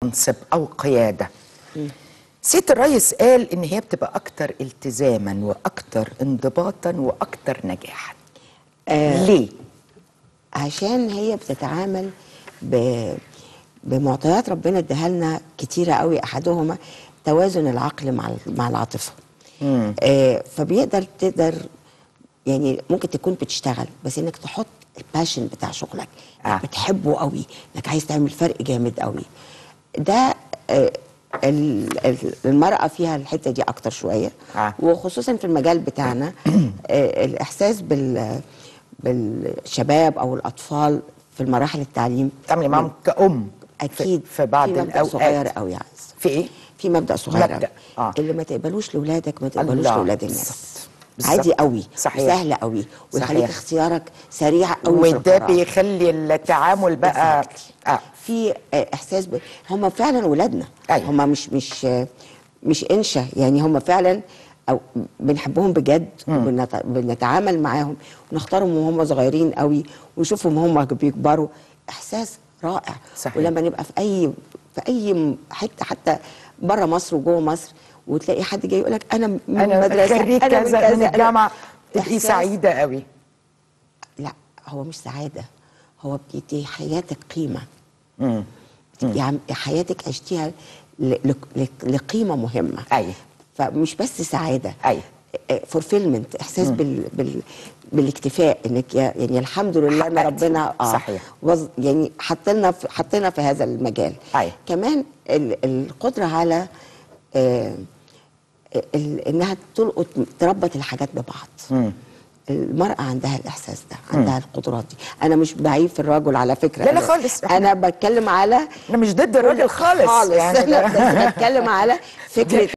منصب او قياده سيد الرئيس قال ان هي بتبقى اكتر التزاما واكتر انضباطا واكتر نجاحا آه. ليه عشان هي بتتعامل ب... بمعطيات ربنا اداها لنا كتيره قوي احدهما توازن العقل مع ال- مع العاطفه آه فبيقدر تقدر يعني ممكن تكون بتشتغل بس انك تحط الباشن بتاع شغلك آه. انك بتحبه قوي انك عايز تعمل فرق جامد قوي ده آه ال- ال- المرأة فيها الحتة دي أكتر شوية آه. وخصوصا في المجال بتاعنا آه الإحساس بال بالشباب أو الأطفال في المراحل التعليم تعملي معاهم كأم أكيد في, في بعض في مبدأ صغير الاوقات قوي يا عز في ايه في مبدأ صغير مبدأ، مبدأ. آه. اللي ما تقبلوش لأولادك ما تقبلوش الله، لأولاد بالظبط، الناس بالظبط. عادي قوي صحيح. وسهل قوي ويخليك صحيح. اختيارك سريع قوي في وده القرار. بيخلي التعامل بقى Exactly. اه في آه، احساس ب... هم فعلا ولادنا أيوة. هم مش مش آه، مش انشا يعني هم فعلا او بنحبهم بجد وبنت... بنتعامل معاهم ونختارهم وهم صغيرين قوي ونشوفهم هم بيكبروا احساس رائع صحيح. ولما نبقى في اي في اي حته حتى بره مصر وجوه مصر وتلاقي حد جاي يقول لك انا من انا مدرسه خريج أنا كذا من أنا- الجامعه تبقي إحساس- سعيده قوي لا هو مش سعادة هو بتدي حياتك قيمة مم. بتدي عم- حياتك عشتيها ل- ل- ل- لقيمة مهمة أيوة. فمش بس سعادة أيوة. فولفيلمنت احساس بال بال بالاكتفاء انك يا- يعني الحمد لله ان حققتي. ربنا صحيح. وز يعني حطينا في حطينا في هذا المجال أيوة. كمان ال القدره على آه ال انها تلقط تربط الحاجات ببعض مم. المرأة عندها الإحساس ده عندها القدرات دي أنا مش بعيب في الرجل على فكرة لا، لا أنا- خالص. أنا بتكلم على انا مش ضد الراجل خالص خالص يعني أنا بس بتكلم على فكرة